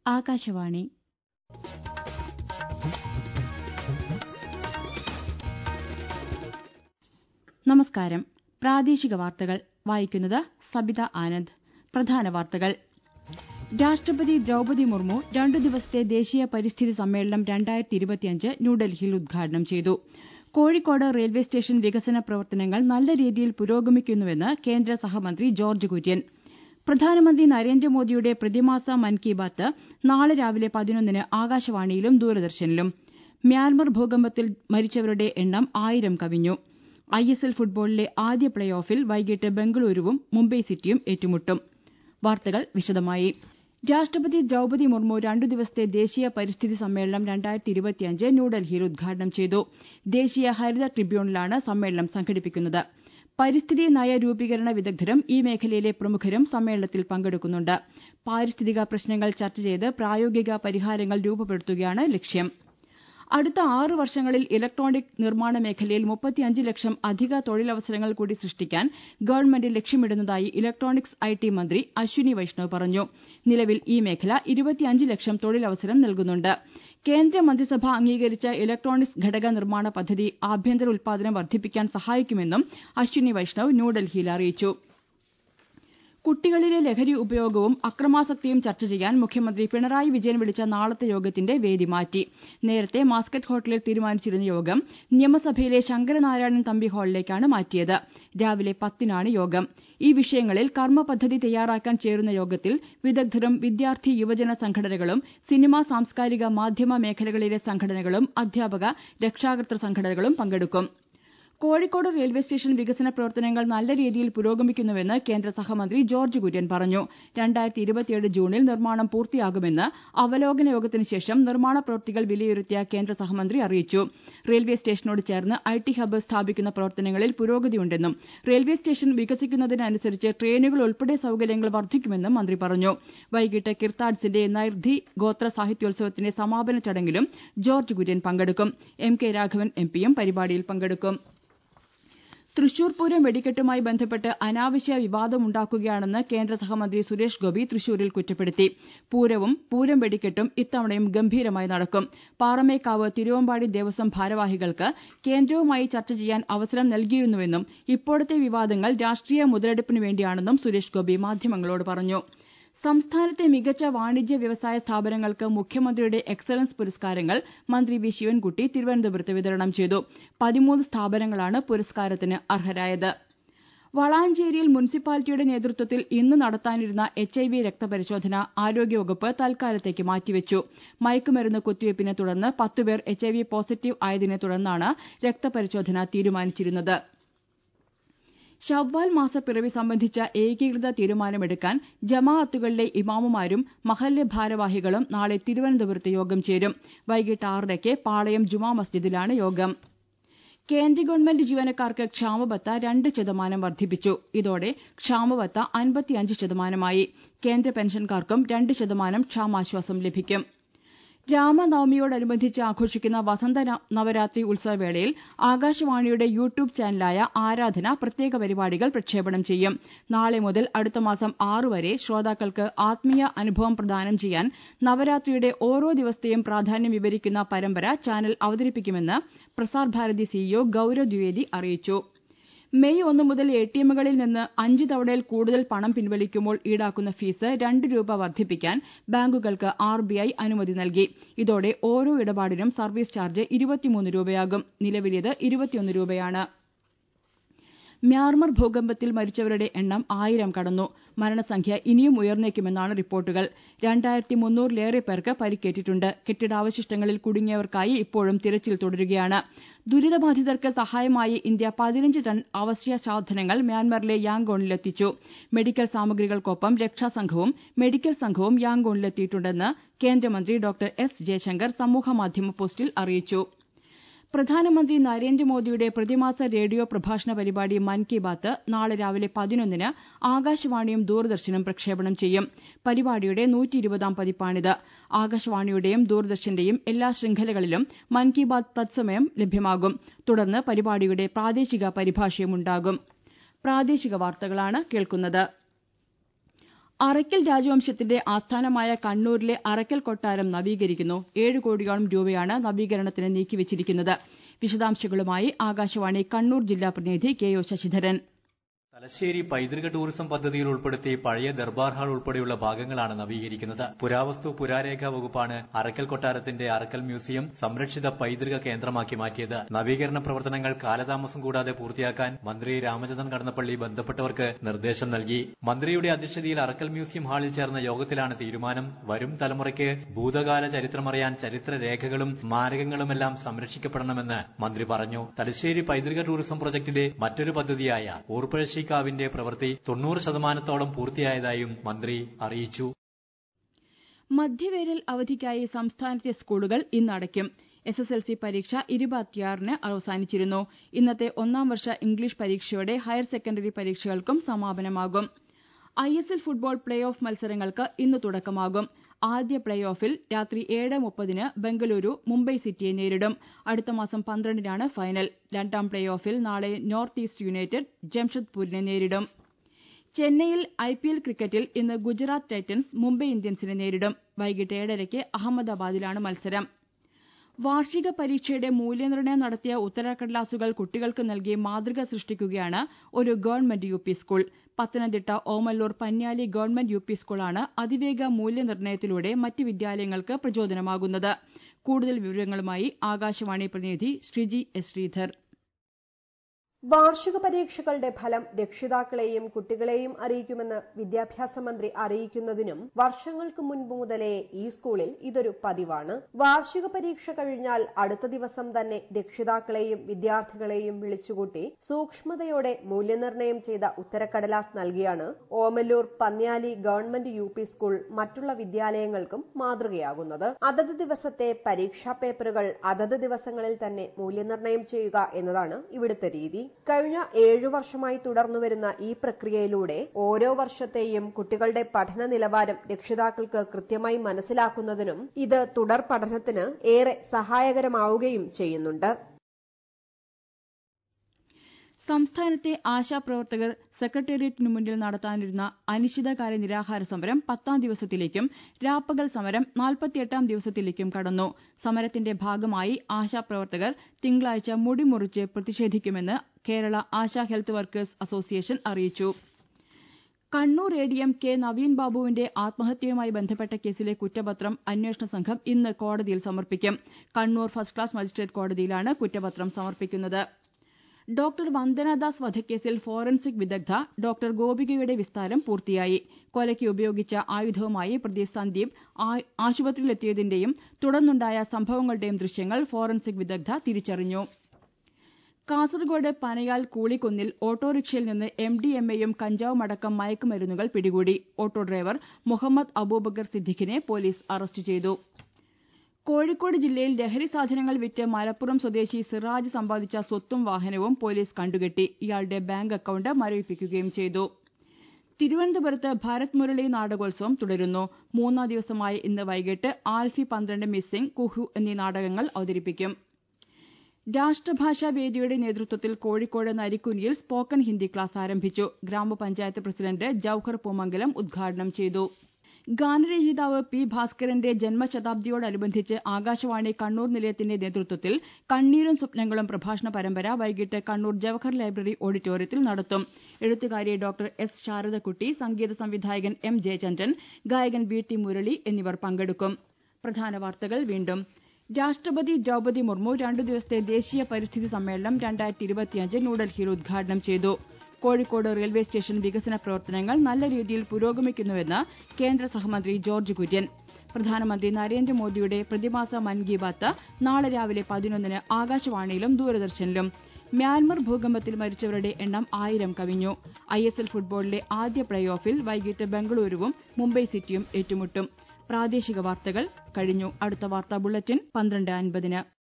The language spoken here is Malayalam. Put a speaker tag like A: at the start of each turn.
A: ആകാശവാണി നമസ്കാരം പ്രാദേശിക വാർത്തകൾ വായിക്കുന്നത് സബിത ആനന്ദ് പ്രധാന വാർത്തകൾ രാഷ്ട്രപതി ദ്രൌപതി മുർമു രണ്ടു ദിവസത്തെ ദേശീയ പരിസ്ഥിതി സമ്മേളനം ന്യൂഡൽഹിയിൽ ഉദ്ഘാടനം ചെയ്തു കോഴിക്കോട് റെയിൽവേ സ്റ്റേഷൻ വികസന പ്രവർത്തനങ്ങൾ നല്ല രീതിയിൽ പുരോഗമിക്കുന്നുവെന്ന് കേന്ദ്ര സഹമന്ത്രി ജോർജ്ജ് കുര്യൻ പ്രധാനമന്ത്രി നരേന്ദ്രമോദിയുടെ പ്രതിമാസ മൻ കി ബാത്ത് നാളെ രാവിലെ പതിനൊന്നിന് ആകാശവാണിയിലും ദൂരദർശനിലും മ്യാൻമർ ഭൂകമ്പത്തിൽ മരിച്ചവരുടെ എണ്ണം ആയിരം കവിഞ്ഞു ഐഎസ്എൽ ഫുട്ബോളിലെ ആദ്യ പ്ലേ ഓഫിൽ വൈകിട്ട് ബംഗളൂരുവും മുംബൈ സിറ്റിയും ഏറ്റുമുട്ടും വാർത്തകൾ വിശദമായി രാഷ്ട്രപതി ദ്രൌപതി മുർമു രണ്ടു ദിവസത്തെ ദേശീയ പരിസ്ഥിതി സമ്മേളനം ന്യൂഡൽഹിയിൽ ഉദ്ഘാടനം ചെയ്തു ദേശീയ ഹരിത ട്രിബ്യൂണലാണ് സമ്മേളനം സംഘടിപ്പിക്കുന്നത് പരിസ്ഥിതി നയ രൂപീകരണ വിദഗ്ധരും ഈ മേഖലയിലെ പ്രമുഖരും സമ്മേളനത്തിൽ പങ്കെടുക്കുന്നുണ്ട് പാരിസ്ഥിതിക പ്രശ്നങ്ങൾ ചർച്ച ചെയ്ത് പ്രായോഗിക പരിഹാരങ്ങൾ രൂപപ്പെടുത്തുകയാണ് ലക്ഷ്യം അടുത്ത ആറ് വർഷങ്ങളിൽ ഇലക്ട്രോണിക് നിർമ്മാണ മേഖലയിൽ മുപ്പത്തിയഞ്ച് ലക്ഷം അധിക തൊഴിലവസരങ്ങൾ കൂടി സൃഷ്ടിക്കാൻ ഗവൺമെന്റ് ലക്ഷ്യമിടുന്നതായി ഇലക്ട്രോണിക്സ് ഐടി മന്ത്രി അശ്വിനി വൈഷ്ണവ് പറഞ്ഞു നിലവിൽ ഈ മേഖല ഇരുപത്തിയഞ്ച് ലക്ഷം തൊഴിലവസരം നൽകുന്നുണ്ട് കേന്ദ്ര മന്ത്രിസഭ അംഗീകരിച്ച ഇലക്ട്രോണിക്സ് ഘടക നിർമ്മാണ പദ്ധതി ആഭ്യന്തര ഉൽപാദനം വർദ്ധിപ്പിക്കാൻ സഹായിക്കുമെന്നും അശ്വിനി വൈഷ്ണവ് ന്യൂഡൽഹിയിൽ അറിയിച്ചു കുട്ടികളിലെ ലഹരി ഉപയോഗവും അക്രമാസക്തിയും ചർച്ച ചെയ്യാൻ മുഖ്യമന്ത്രി പിണറായി വിജയൻ വിളിച്ച നാളത്തെ യോഗത്തിന്റെ വേദി മാറ്റി നേരത്തെ മാസ്കറ്റ് ഹോട്ടലിൽ തീരുമാനിച്ചിരുന്ന യോഗം നിയമസഭയിലെ ശങ്കരനാരായണൻ തമ്പി ഹാളിലേക്കാണ് മാറ്റിയത് രാവിലെ പത്തിനാണ് യോഗം ഈ വിഷയങ്ങളിൽ കർമ്മ പദ്ധതി തയ്യാറാക്കാൻ ചേരുന്ന യോഗത്തിൽ വിദഗ്ധരും വിദ്യാർത്ഥി യുവജന സംഘടനകളും സിനിമാ സാംസ്കാരിക മാധ്യമ മേഖലകളിലെ സംഘടനകളും അധ്യാപക രക്ഷാകർതൃ സംഘടനകളും പങ്കെടുക്കും കോഴിക്കോട് റെയിൽവേ സ്റ്റേഷൻ വികസന പ്രവർത്തനങ്ങൾ നല്ല രീതിയിൽ പുരോഗമിക്കുന്നുവെന്ന് കേന്ദ്ര സഹമന്ത്രി ജോർജ്ജ് കുര്യൻ പറഞ്ഞു ജൂണിൽ നിർമ്മാണം പൂർത്തിയാകുമെന്ന് അവലോകന യോഗത്തിന് ശേഷം നിർമ്മാണ പ്രവൃത്തികൾ വിലയിരുത്തിയ കേന്ദ്ര സഹമന്ത്രി അറിയിച്ചു റെയിൽവേ സ്റ്റേഷനോട് ചേർന്ന് ഐടി ഹബ്ബ് സ്ഥാപിക്കുന്ന പ്രവർത്തനങ്ങളിൽ പുരോഗതിയുണ്ടെന്നും റെയിൽവേ സ്റ്റേഷൻ വികസിക്കുന്നതിനനുസരിച്ച് ട്രെയിനുകൾ ഉൾപ്പെടെ സൌകര്യങ്ങൾ വർദ്ധിക്കുമെന്നും മന്ത്രി പറഞ്ഞു വൈകിട്ട് കിർത്താഡ്സിന്റെ നൈർധി ഗോത്ര സാഹിത്യോത്സവത്തിന്റെ സമാപന ചടങ്ങിലും ജോർജ്ജ് കുര്യൻ പങ്കെടുക്കും എം കെ രാഘവൻ എംപിയും പരിപാടിയിൽ പങ്കെടുക്കും തൃശൂർ പൂരം വെടിക്കെട്ടുമായി ബന്ധപ്പെട്ട് അനാവശ്യ വിവാദമുണ്ടാക്കുകയാണെന്ന് കേന്ദ്ര സഹമന്ത്രി സുരേഷ് ഗോപി തൃശൂരിൽ കുറ്റപ്പെടുത്തി പൂരവും പൂരം വെടിക്കെട്ടും ഇത്തവണയും ഗംഭീരമായി നടക്കും പാറമേക്കാവ് തിരുവമ്പാടി ദേവസ്വം ഭാരവാഹികൾക്ക് കേന്ദ്രവുമായി ചർച്ച ചെയ്യാൻ അവസരം നൽകിയിരുന്നുവെന്നും ഇപ്പോഴത്തെ വിവാദങ്ങൾ രാഷ്ട്രീയ മുതലെടുപ്പിന് വേണ്ടിയാണെന്നും സുരേഷ് ഗോപി മാധ്യമങ്ങളോട് പറഞ്ഞു സംസ്ഥാനത്തെ മികച്ച വാണിജ്യ വ്യവസായ സ്ഥാപനങ്ങൾക്ക് മുഖ്യമന്ത്രിയുടെ എക്സലൻസ് പുരസ്കാരങ്ങൾ മന്ത്രി വി ശിവൻകുട്ടി തിരുവനന്തപുരത്ത് വിതരണം ചെയ്തു പതിമൂന്ന് സ്ഥാപനങ്ങളാണ് പുരസ്കാരത്തിന് അർഹരായത് വളാഞ്ചേരിയിൽ മുനിസിപ്പാലിറ്റിയുടെ നേതൃത്വത്തിൽ ഇന്ന് നടത്താനിരുന്ന എച്ച് ഐ വി രക്തപരിശോധന ആരോഗ്യവകുപ്പ് തൽക്കാലത്തേക്ക് മാറ്റിവെച്ചു മയക്കുമരുന്ന് കുത്തിവയ്പിനെ തുടർന്ന് പത്തുപേർ എച്ച് ഐ വി പോസിറ്റീവ് ആയതിനെ തുടർന്നാണ് രക്തപരിശോധന തീരുമാനിച്ചിരുന്നത് ഷവ്വാൽ മാസപ്പിറവി സംബന്ധിച്ച ഏകീകൃത തീരുമാനമെടുക്കാൻ ജമാഅത്തുകളിലെ ഇമാമുമാരും മഹല്ല് ഭാരവാഹികളും നാളെ തിരുവനന്തപുരത്ത് യോഗം ചേരും വൈകിട്ട് ആറരയ്ക്ക് പാളയം ജുമാ മസ്ജിദിലാണ് യോഗം കേന്ദ്ര ഗവൺമെന്റ് ജീവനക്കാർക്ക് ക്ഷാമബത്ത രണ്ട് ശതമാനം വർദ്ധിപ്പിച്ചു ഇതോടെ ക്ഷാമബത്ത അൻപത്തിയഞ്ച് ശതമാനമായി കേന്ദ്ര പെൻഷൻകാർക്കും രണ്ട് ശതമാനം ക്ഷാമാശ്വാസം ലഭിക്കും രാമനവമിയോടനുബന്ധിച്ച് ആഘോഷിക്കുന്ന വസന്ത നവരാത്രി ഉത്സവവേളയിൽ ആകാശവാണിയുടെ യൂട്യൂബ് ചാനലായ ആരാധന പ്രത്യേക പരിപാടികൾ പ്രക്ഷേപണം ചെയ്യും നാളെ മുതൽ അടുത്ത മാസം ആറ് വരെ ശ്രോതാക്കൾക്ക് ആത്മീയ അനുഭവം പ്രദാനം ചെയ്യാൻ നവരാത്രിയുടെ ഓരോ ദിവസത്തെയും പ്രാധാന്യം വിവരിക്കുന്ന പരമ്പര ചാനൽ അവതരിപ്പിക്കുമെന്ന് പ്രസാർ ഭാരതി സിഇഒ ഗൌരവ് ദ്വിവേദി അറിയിച്ചു മെയ് ഒന്ന് മുതൽ എടിഎമ്മുകളിൽ നിന്ന് അഞ്ച് തവണയിൽ കൂടുതൽ പണം പിൻവലിക്കുമ്പോൾ ഈടാക്കുന്ന ഫീസ് രണ്ട് രൂപ വർദ്ധിപ്പിക്കാൻ ബാങ്കുകൾക്ക് ആർബിഐ അനുമതി നൽകി ഇതോടെ ഓരോ ഇടപാടിനും സർവീസ് ചാർജ് ഇരുപത്തിമൂന്ന് രൂപയാകും നിലവിലിത് ഇരുപത്തിയൊന്ന് രൂപയാണ് മ്യാർമർ ഭൂകമ്പത്തിൽ മരിച്ചവരുടെ എണ്ണം ആയിരം കടന്നു മരണസംഖ്യ ഇനിയും ഉയർന്നേക്കുമെന്നാണ് റിപ്പോർട്ടുകൾ രണ്ടായിരത്തി മുന്നൂറിലേറെ പേർക്ക് പരിക്കേറ്റിട്ടുണ്ട് കെട്ടിടാവശിഷ്ടങ്ങളിൽ കുടുങ്ങിയവർക്കായി ഇപ്പോഴും തിരച്ചിൽ തുടരുകയാണ് ദുരിതബാധിതർക്ക് സഹായമായി ഇന്ത്യ പതിനഞ്ച് ടൺ അവശ്യ സാധനങ്ങൾ മ്യാൻമറിലെ യാങ്കോണിലെത്തിച്ചു മെഡിക്കൽ സാമഗ്രികൾക്കൊപ്പം രക്ഷാസംഘവും മെഡിക്കൽ സംഘവും യാങ്കോണിലെത്തിയിട്ടുണ്ടെന്ന് കേന്ദ്രമന്ത്രി ഡോക്ടർ എസ് ജയശങ്കർ സമൂഹമാധ്യമ പോസ്റ്റിൽ അറിയിച്ചു പ്രധാനമന്ത്രി നരേന്ദ്രമോദിയുടെ പ്രതിമാസ റേഡിയോ പ്രഭാഷണ പരിപാടി മൻ കി ബാത്ത് നാളെ രാവിലെ പതിനൊന്നിന് ആകാശവാണിയും ദൂരദർശനും പ്രക്ഷേപണം ചെയ്യും പരിപാടിയുടെ നൂറ്റിയിരുപതാം പതിപ്പാണിത് ആകാശവാണിയുടെയും ദൂരദർശന്റെയും എല്ലാ ശൃംഖലകളിലും മൻ കി ബാത്ത് തത്സമയം ലഭ്യമാകും തുടർന്ന് പരിപാടിയുടെ പ്രാദേശിക പരിഭാഷയും ഉണ്ടാകും പ്രാദേശിക വാർത്തകളാണ് കേൾക്കുന്നത് അറയ്ക്കൽ രാജവംശത്തിന്റെ ആസ്ഥാനമായ കണ്ണൂരിലെ അറയ്ക്കൽ കൊട്ടാരം നവീകരിക്കുന്നു ഏഴ് കോടിയോളം രൂപയാണ് നവീകരണത്തിന് നീക്കിവച്ചിരിക്കുന്നത് വിശദാംശങ്ങളുമായി ആകാശവാണി കണ്ണൂർ ജില്ലാ പ്രതിനിധി കെ ഒ ശശിധരൻ
B: തലശ്ശേരി പൈതൃക ടൂറിസം പദ്ധതിയിൽ ഉൾപ്പെടുത്തി പഴയ ദർബാർ ഹാൾ ഉൾപ്പെടെയുള്ള ഭാഗങ്ങളാണ് നവീകരിക്കുന്നത് പുരാവസ്തു പുരാരേഖ വകുപ്പാണ് അറക്കൽ കൊട്ടാരത്തിന്റെ അറക്കൽ മ്യൂസിയം സംരക്ഷിത പൈതൃക കേന്ദ്രമാക്കി മാറ്റിയത് നവീകരണ പ്രവർത്തനങ്ങൾ കാലതാമസം കൂടാതെ പൂർത്തിയാക്കാൻ മന്ത്രി രാമചന്ദ്രൻ കടന്നപ്പള്ളി ബന്ധപ്പെട്ടവർക്ക് നിർദ്ദേശം നൽകി മന്ത്രിയുടെ അധ്യക്ഷതയിൽ അറക്കൽ മ്യൂസിയം ഹാളിൽ ചേർന്ന യോഗത്തിലാണ് തീരുമാനം വരും തലമുറയ്ക്ക് ഭൂതകാല ചരിത്രമറിയാൻ ചരിത്രരേഖകളും സ്മാരകങ്ങളുമെല്ലാം സംരക്ഷിക്കപ്പെടണമെന്ന് മന്ത്രി പറഞ്ഞു തലശ്ശേരി പൈതൃക ടൂറിസം പ്രൊജക്ടിന്റെ മറ്റൊരു പദ്ധതിയായ ഊർപ്പഴശ്ശി കാവിന്റെ പ്രവൃത്തി തൊണ്ണൂറ് ശതമാനത്തോളം പൂർത്തിയായതായും മന്ത്രി അറിയിച്ചു
A: മധ്യവേനൽ അവധിക്കായി സംസ്ഥാനത്തെ സ്കൂളുകൾ ഇന്ന് അടയ്ക്കും എസ് എസ് എൽ സി പരീക്ഷ ഇരുപത്തിയാറിന് അവസാനിച്ചിരുന്നു ഇന്നത്തെ ഒന്നാം വർഷ ഇംഗ്ലീഷ് പരീക്ഷയോടെ ഹയർ സെക്കൻഡറി പരീക്ഷകൾക്കും സമാപനമാകും I S L football play off മത്സരങ്ങൾക്ക് ഇന്ന് തുടക്കമാകും ആദ്യ പ്ലേ ഓഫിൽ രാത്രി ഏഴ് മുപ്പതിന് ബംഗളൂരു മുംബൈ സിറ്റിയെ നേരിടും അടുത്ത മാസം പന്ത്രണ്ടിനാണ് ഫൈനൽ രണ്ടാം പ്ലേ ഓഫിൽ നാളെ നോർത്ത് ഈസ്റ്റ് യുണൈറ്റഡ് ജംഷഡ്പൂരിനെ നേരിടും ചെന്നൈയിൽ ഐ പി എൽ ക്രിക്കറ്റിൽ ഇന്ന് ഗുജറാത്ത് ടൈറ്റൻസ് മുംബൈ ഇന്ത്യൻസിനെ നേരിടും വൈകിട്ട് ഏഴരയ്ക്ക് അഹമ്മദാബാദിലാണ് മത്സരം വാർഷിക പരീക്ഷയുടെ മൂല്യനിർണ്ണയം നടത്തിയ ഉത്തരക്കടലാസുകൾ കുട്ടികൾക്ക് നൽകി മാതൃക സൃഷ്ടിക്കുകയാണ് ഒരു government U P school Pathanamthitta Omallur Panyali government U P സ്കൂളാണ് അതിവേഗ മൂല്യനിർണ്ണയത്തിലൂടെ മറ്റ് വിദ്യാലയങ്ങൾക്ക് പ്രചോദനമാകുന്നത് കൂടുതൽ വിവരങ്ങളുമായി ആകാശവാണി പ്രതിനിധി ശ്രീജി എസ് ശ്രീധർ
C: വാർഷിക പരീക്ഷകളുടെ ഫലം രക്ഷിതാക്കളെയും കുട്ടികളെയും അറിയിക്കുമെന്ന് വിദ്യാഭ്യാസ മന്ത്രി അറിയിക്കുന്നതിനും വർഷങ്ങൾക്ക് മുൻപ് മുതലേ ഈ സ്കൂളിൽ ഇതൊരു പതിവാണ് വാർഷിക പരീക്ഷ കഴിഞ്ഞാൽ അടുത്ത ദിവസം തന്നെ രക്ഷിതാക്കളെയും വിദ്യാർത്ഥികളെയും വിളിച്ചുകൂട്ടി സൂക്ഷ്മതയോടെ മൂല്യനിർണ്ണയം ചെയ്ത ഉത്തരക്കടലാസ് നൽകിയാണ് Omallur Panniyali government U P school മറ്റുള്ള വിദ്യാലയങ്ങൾക്കും മാതൃകയാകുന്നത് അതത് ദിവസത്തെ പരീക്ഷാ പേപ്പറുകൾ അതത് ദിവസങ്ങളിൽ തന്നെ മൂല്യനിർണ്ണയം ചെയ്യുക എന്നതാണ് ഇവിടുത്തെ രീതി കഴിഞ്ഞ ഏഴു വർഷമായി തുടർന്നുവരുന്ന ഈ പ്രക്രിയയിലൂടെ ഓരോ വർഷത്തെയും കുട്ടികളുടെ പഠന നിലവാരം രക്ഷിതാക്കൾക്ക് കൃത്യമായി മനസ്സിലാക്കുന്നതിനും ഇത് തുടർ പഠനത്തിന് ഏറെ സഹായകരമാവുകയും ചെയ്യുന്നുണ്ട്
A: സംസ്ഥാനത്തെ ആശാപ്രവർത്തകർ സെക്രട്ടേറിയറ്റിനു മുന്നിൽ നടത്താനിരുന്ന അനിശ്ചിതകാല നിരാഹാര സമരം പത്താം ദിവസത്തിലേക്കും രാപ്പകൽ സമരം നാൽപ്പത്തിയെട്ടാം ദിവസത്തിലേക്കും കടന്നു സമരത്തിന്റെ ഭാഗമായി ആശാപ്രവർത്തകർ തിങ്കളാഴ്ച മുടിമുറിച്ച് പ്രതിഷേധിക്കുമെന്ന് Kerala Asha health workers association അറിയിച്ചു Kannur A D M K Naveen ബാബുവിന്റെ ആത്മഹത്യയുമായി ബന്ധപ്പെട്ട കേസിലെ കുറ്റപത്രം അന്വേഷണ സംഘം ഇന്ന് കോടതിയിൽ സമർപ്പിക്കും കണ്ണൂർ ഫസ്റ്റ് ക്ലാസ് മജിസ്ട്രേറ്റ് കോടതിയിലാണ് കുറ്റപത്രം സമർപ്പിക്കുന്നത് ഡോക്ടർ വന്ദനദാസ് വധക്കേസിൽ ഫോറൻസിക് വിദഗ്ധ ഡോക്ടർ ഗോപികയുടെ വിസ്താരം പൂർത്തിയായി കൊലയ്ക്ക് ഉപയോഗിച്ച ആയുധവുമായി പ്രതി സന്ദീപ് ആശുപത്രിയിലെത്തിയതിന്റെയും തുടർന്നുണ്ടായ സംഭവങ്ങളുടെയും ദൃശ്യങ്ങൾ ഫോറൻസിക് വിദഗ്ധ തിരിച്ചറിഞ്ഞു കാസർഗോഡ് പനയാൽ കൂളിക്കുന്നിൽ ഓട്ടോറിക്ഷയിൽ നിന്ന് എം ഡി എം എയും കഞ്ചാവുമടക്കം മയക്കുമരുന്നുകൾ പിടികൂടി ഓട്ടോ ഡ്രൈവർ മുഹമ്മദ് അബൂബക്കർ സിദ്ദിഖിനെ പോലീസ് അറസ്റ്റ് ചെയ്തു കോഴിക്കോട് ജില്ലയിൽ ലഹരി സാധനങ്ങൾ വിറ്റ് മലപ്പുറം സ്വദേശി സിറാജ് സമ്പാദിച്ച സ്വത്തും വാഹനവും പോലീസ് കണ്ടുകെട്ടി ഇയാളുടെ ബാങ്ക് അക്കൌണ്ട് മരവിപ്പിക്കുകയും ചെയ്തു തിരുവനന്തപുരത്ത് ഭാരത് മുരളി നാടകോത്സവം തുടരുന്നു മൂന്നാം ദിവസമായ ഇന്ന് വൈകിട്ട് ആൽഫി പന്ത്രണ്ട് മിസ്സിംഗ് കുഹു എന്നീ നാടകങ്ങൾ അവതരിപ്പിക്കും രാഷ്ട്രഭാഷാ വേദിയുടെ നേതൃത്വത്തിൽ കോഴിക്കോട് നരിക്കുനിയിൽ സ്പോക്കൺ ഹിന്ദി ക്ലാസ് ആരംഭിച്ചു ഗ്രാമപഞ്ചായത്ത് പ്രസിഡന്റ് ജൌഹർ പൂമംഗലം ഉദ്ഘാടനം ചെയ്തു ഗാനരചയിതാവ് പി ഭാസ്കരന്റെ ജന്മശതാബ്ദിയോടനുബന്ധിച്ച് ആകാശവാണി കണ്ണൂർ നിലയത്തിന്റെ നേതൃത്വത്തിൽ കണ്ണീരും സ്വപ്നങ്ങളും പ്രഭാഷണ പരമ്പര വൈകിട്ട് കണ്ണൂർ ജവഹർ ലൈബ്രറി ഓഡിറ്റോറിയത്തിൽ നടത്തും എഴുത്തുകാരി ഡോക്ടർ എസ് ശാരദക്കുട്ടി സംഗീത സംവിധായകൻ എം ജയചന്ദ്രൻ ഗായകൻ വി ടി മുരളി എന്നിവർ പങ്കെടുക്കും പ്രധാന വാർത്തകൾ വീണ്ടും രാഷ്ട്രപതി ദ്രൌപതി മുർമു രണ്ടു ദിവസത്തെ ദേശീയ പരിസ്ഥിതി സമ്മേളനം രണ്ടായിരത്തി ഇരുപത്തിയഞ്ച് ന്യൂഡൽഹിയിൽ ഉദ്ഘാടനം ചെയ്തു കോഴിക്കോട് റെയിൽവേ സ്റ്റേഷൻ വികസന പ്രവർത്തനങ്ങൾ നല്ല രീതിയിൽ പുരോഗമിക്കുന്നുവെന്ന് കേന്ദ്ര സഹമന്ത്രി ജോർജ് കുര്യൻ പ്രധാനമന്ത്രി നരേന്ദ്രമോദിയുടെ പ്രതിമാസ മൻ കി ബാത്ത് നാളെ രാവിലെ പതിനൊന്നിന് ആകാശവാണിയിലും ദൂരദർശനിലും മ്യാൻമർ ഭൂകമ്പത്തിൽ മരിച്ചവരുടെ എണ്ണം ആയിരം കവിഞ്ഞു ഐ എസ് എൽ ഫുട്ബോളിലെ ആദ്യ പ്ലേ ഓഫിൽ വൈകിട്ട് ബംഗളൂരുവും മുംബൈ സിറ്റിയും ഏറ്റുമുട്ടും പ്രാദേശിക വാർത്തകൾ കഴിഞ്ഞു അടുത്ത വാർത്താ ബുള്ളറ്റിൻ പന്ത്രണ്ട് അൻപതിന്